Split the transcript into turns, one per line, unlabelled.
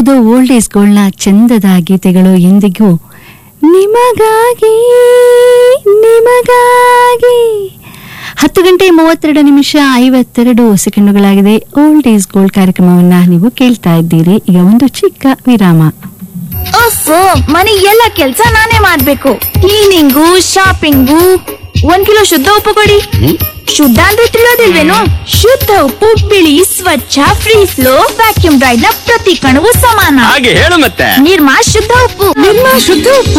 ಹೌದು old age ಗೋಲ್ಡ್ನ ಚಂದದ ಗೀತೆಗಳು ಎಂದಿಗೂ ನಿಮಗಾಗಿ ನಿಮಗಾಗಿ ಹತ್ತು ಗಂಟೆ ಮೂವತ್ತೆರಡು ನಿಮಿಷ ಐವತ್ತೆರಡು ಸೆಕೆಂಡುಗಳಾಗಿದೆ ಓಲ್ಡ್ ಏಜ್ ಗೋಲ್ಡ್ ಕಾರ್ಯಕ್ರಮವನ್ನ ನೀವು ಕೇಳ್ತಾ ಇದ್ದೀರಿ ಈಗ ಒಂದು ಚಿಕ್ಕ ವಿರಾಮ
ಓಫೋ ಮನೆ ಎಲ್ಲ ಕೆಲ್ಸ ನಾನೇ ಮಾಡ್ಬೇಕು ಕ್ಲೀನಿಂಗು ಶಾಪಿಂಗು ಒಂದ್ ಕಿಲೋ ಶುದ್ಧ ಉಪ್ಪು ಕೊಡಿ ಶುದ್ಧ ಅಂದ್ರೆ ತಿಳಿಯೋದಿಲ್ವೇನು ಶುದ್ಧ ಉಪ್ಪು ಬಿಳಿ ಸ್ವಚ್ಛ ಫ್ರೀ ಫ್ಲೋ ವ್ಯಾಕ್ಯೂಮ್ ಡ್ರೈಡ್ ನ ಪ್ರತಿ ಕಣವು ಸಮಾನ
ಹಾಗೆ ಹೇಳು ಮತ್ತೆ
ನಿರ್ಮಾ ಶುದ್ಧ ಉಪ್ಪು
ನಿಮ್ಮ ಶುದ್ಧ ಉಪ್ಪು